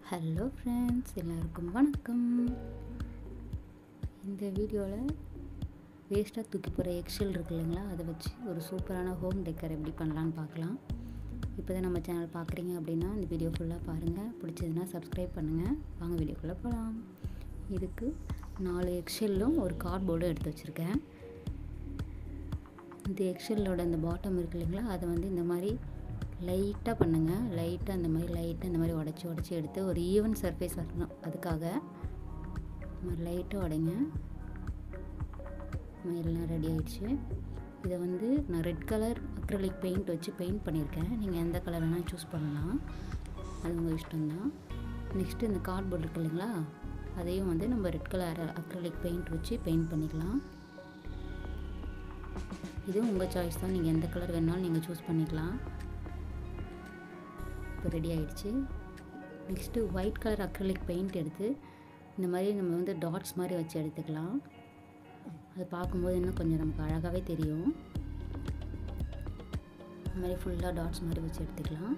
hello friends எல்லாருக்கும் வணக்கம் இந்த வீடியோவில் வேஸ்ட்டாக தூக்கி போகிற எக்ஷெல் இருக்கு இல்லைங்களா அதை வச்சு ஒரு சூப்பரான ஹோம் டெக்கர் எப்படி பண்ணலான்னு பார்க்கலாம் இப்போ தான் நம்ம சேனல் பார்க்குறீங்க அப்படின்னா இந்த வீடியோ ஃபுல்லாக பாருங்கள் பிடிச்சதுன்னா சப்ஸ்கிரைப் பண்ணுங்கள் வாங்க வீடியோக்குள்ளே போகலாம் இதுக்கு நாலு எக்ஷெல்லும் ஒரு கார்ட்போர்டும் எடுத்து வச்சுருக்கேன் இந்த எக்ஷெல்லோட அந்த பாட்டம் இருக்கு இல்லைங்களா அதை வந்து இந்த மாதிரி லைட்டாக பண்ணுங்கள் லைட்டாக அந்த மாதிரி லைட்டாக இந்த மாதிரி உடச்சி உடச்சி எடுத்து ஒரு ஈவன் சர்ஃபேஸ் வரணும் அதுக்காக இந்த மாதிரி லைட்டாக உடைங்க எல்லாம் ரெடி ஆயிடுச்சு இதை வந்து நான் ரெட் கலர் அக்ரலிக் பெயிண்ட் வச்சு பெயிண்ட் பண்ணியிருக்கேன் நீங்கள் எந்த கலர் வேணால் சூஸ் பண்ணலாம் அது உங்கள் இஷ்டம்தான் நெக்ஸ்ட்டு இந்த கார்ட்போர்ட் இருக்கு இல்லைங்களா அதையும் வந்து நம்ம ரெட் கலர் அக்ரலிக் பெயிண்ட் வச்சு பெயிண்ட் பண்ணிக்கலாம் இதுவும் உங்கள் சாய்ஸ் தான் நீங்கள் எந்த கலர் வேணாலும் நீங்கள் சூஸ் பண்ணிக்கலாம் இப்போ ரெடி ஆயிடுச்சு next white colour acrylic paint எடுத்து இந்த மாதிரி நம்ம வந்து டாட்ஸ் மாதிரி வச்சு எடுத்துக்கலாம் அது பார்க்கும்போது இன்னும் கொஞ்சம் நமக்கு அழகாகவே தெரியும் இந்த மாதிரி ஃபுல்லாக டாட்ஸ் மாதிரி வச்சு எடுத்துக்கலாம்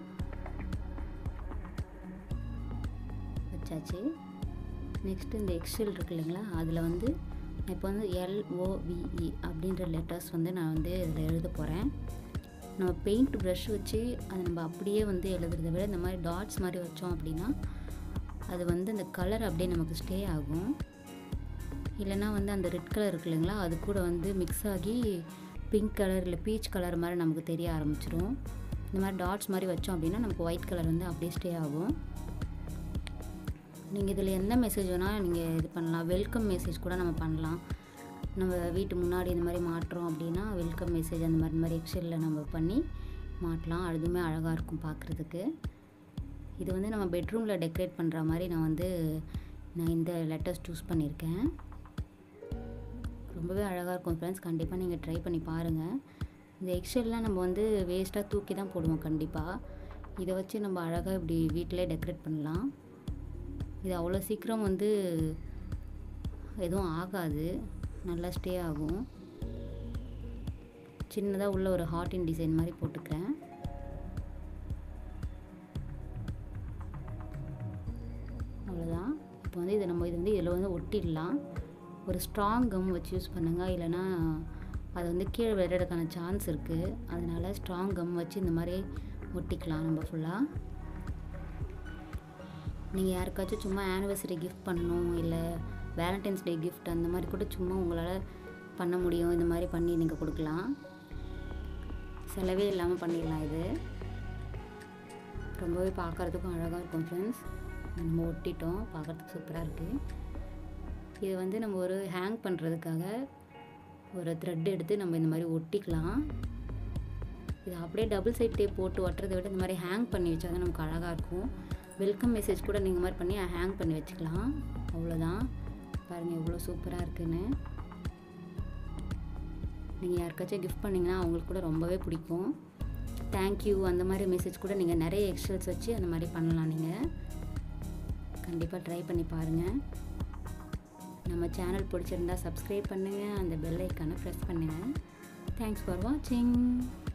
வச்சாச்சு நெக்ஸ்ட்டு இந்த எக்ஸல் இருக்கு இல்லைங்களா அதில் வந்து இப்போ வந்து எல்ஓவிஇ அப்படின்ற லெட்டர்ஸ் வந்து நான் வந்து இதில் எழுத போகிறேன் நம்ம பெயிண்ட் ப்ரஷ் வச்சு அதை நம்ம அப்படியே வந்து எழுதுறத விட இந்த மாதிரி டாட்ஸ் மாதிரி வச்சோம் அப்படின்னா அது வந்து அந்த கலர் அப்படியே நமக்கு ஸ்டே ஆகும் இல்லைனா வந்து அந்த ரெட் கலர் இருக்கு இல்லைங்களா அது கூட வந்து மிக்ஸ் ஆகி பிங்க் கலர் இல்லை பீச் கலர் மாதிரி நமக்கு தெரிய ஆரம்பிச்சிடும் இந்த மாதிரி டாட்ஸ் மாதிரி வச்சோம் அப்படின்னா நமக்கு ஒயிட் கலர் வந்து அப்படியே ஸ்டே ஆகும் நீங்கள் இதில் எந்த மெசேஜ் வேணால் நீங்கள் இது பண்ணலாம் வெல்கம் மெசேஜ் கூட நம்ம பண்ணலாம் நம்ம வீட்டு முன்னாடி இந்த மாதிரி மாட்டுறோம் அப்படின்னா வெல்கம் மெசேஜ் அந்த மாதிரி மாதிரி எக்ஷனில் நம்ம பண்ணி மாட்டலாம் அதுவுமே அழகாக இருக்கும் பார்க்குறதுக்கு இது வந்து நம்ம பெட்ரூமில் டெக்கரேட் பண்ணுற மாதிரி நான் வந்து நான் இந்த லெட்டர்ஸ் சூஸ் பண்ணியிருக்கேன் ரொம்பவே அழகாக இருக்கும் ஃப்ரெண்ட்ஸ் கண்டிப்பாக நீங்கள் ட்ரை பண்ணி பாருங்கள் இந்த எக்ஷெல்லாம் நம்ம வந்து வேஸ்ட்டாக தூக்கி தான் போடுவோம் கண்டிப்பாக இதை வச்சு நம்ம அழகாக இப்படி வீட்டிலே டெக்கரேட் பண்ணலாம் இது அவ்வளோ சீக்கிரம் வந்து எதுவும் ஆகாது நல்லா ஸ்டே ஆகும் சின்னதாக உள்ள ஒரு ஹார்டின் டிசைன் மாதிரி போட்டுக்கிறேன் அவ்வளோதான் இப்போ வந்து இதை நம்ம இது வந்து இதில் வந்து ஒட்டிடலாம் ஒரு ஸ்ட்ராங் கம் வச்சு யூஸ் பண்ணுங்கள் இல்லைனா அது வந்து கீழே விளையாடுறதுக்கான சான்ஸ் இருக்குது அதனால் ஸ்ட்ராங் கம் வச்சு இந்த மாதிரி ஒட்டிக்கலாம் நம்ம ஃபுல்லாக நீங்கள் யாருக்காச்சும் சும்மா ஆனிவர்சரி கிஃப்ட் பண்ணணும் இல்லை வேலண்டைன்ஸ் டே கிஃப்ட் அந்த மாதிரி கூட சும்மா உங்களால் பண்ண முடியும் இந்த மாதிரி பண்ணி நீங்கள் கொடுக்கலாம் செலவே இல்லாமல் பண்ணிடலாம் இது ரொம்பவே பார்க்குறதுக்கும் அழகாக இருக்கும் ஃப்ரெண்ட்ஸ் நம்ம ஒட்டிட்டோம் பார்க்குறதுக்கு சூப்பராக இருக்குது இது வந்து நம்ம ஒரு ஹேங் பண்ணுறதுக்காக ஒரு த்ரெட் எடுத்து நம்ம இந்த மாதிரி ஒட்டிக்கலாம் இது அப்படியே டபுள் சைட் டேப் போட்டு ஒட்டுறதை விட இந்த மாதிரி ஹேங் பண்ணி வச்சா தான் நமக்கு அழகாக இருக்கும் வெல்கம் மெசேஜ் கூட நீங்கள் மாதிரி பண்ணி ஹேங் பண்ணி வச்சுக்கலாம் அவ்வளோதான் பாருங்கள் எவ்வளோ சூப்பராக இருக்குன்னு நீங்கள் யாருக்காச்சும் கிஃப்ட் பண்ணிங்கன்னா அவங்களுக்கு கூட ரொம்பவே பிடிக்கும் தேங்க்யூ அந்த மாதிரி மெசேஜ் கூட நீங்கள் நிறைய எக்ஸ்ட்ரல்ஸ் வச்சு அந்த மாதிரி பண்ணலாம் நீங்கள் கண்டிப்பாக ட்ரை பண்ணி பாருங்கள் நம்ம சேனல் பிடிச்சிருந்தா சப்ஸ்கிரைப் பண்ணுங்கள் அந்த பெல் ஐக்கானை ப்ரெஸ் பண்ணுங்கள் தேங்க்ஸ் ஃபார் வாட்சிங்